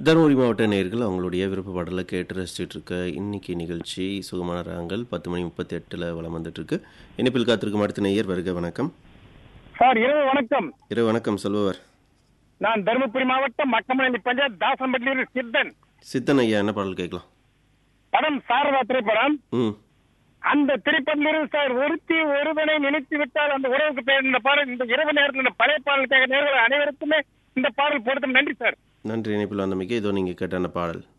தருமபுரி மாவட்ட நேயர்கள் அவங்களுடைய விருப்ப பாடலை கேட்டு ரசிச்சுட்டு இருக்க இன்னைக்கு நிகழ்ச்சி சுகமான ராகங்கள் பத்து மணி முப்பத்தி எட்டில் வளம் வந்துட்டு இருக்கு இணைப்பில் காத்திருக்கும் அடுத்த நேயர் வருக வணக்கம் சார் இரவு வணக்கம் இரவு வணக்கம் சொல்பவர் நான் தருமபுரி மாவட்டம் மக்கமணி பஞ்சாயத் தாசன்பட்டியில் சித்தன் சித்தன் ஐயா என்ன பாடல் கேட்கலாம் படம் சாரதா திரைப்படம் ம் அந்த திரைப்படத்திலிருந்து சார் ஒருத்தி ஒருவனை நினைத்து விட்டால் அந்த உறவுக்கு பெயர் இந்த பாடல் இந்த இரவு நேரத்தில் இந்த பழைய பாடல் கேட்க நேர்கள் அனைவருக்குமே இந்த பாடல் பொருத்தம் நன்றி சார் நன்றி இணைப்பில் வந்தமைக்கு இதோ நீங்கள் கேட்ட அந்த பாடல்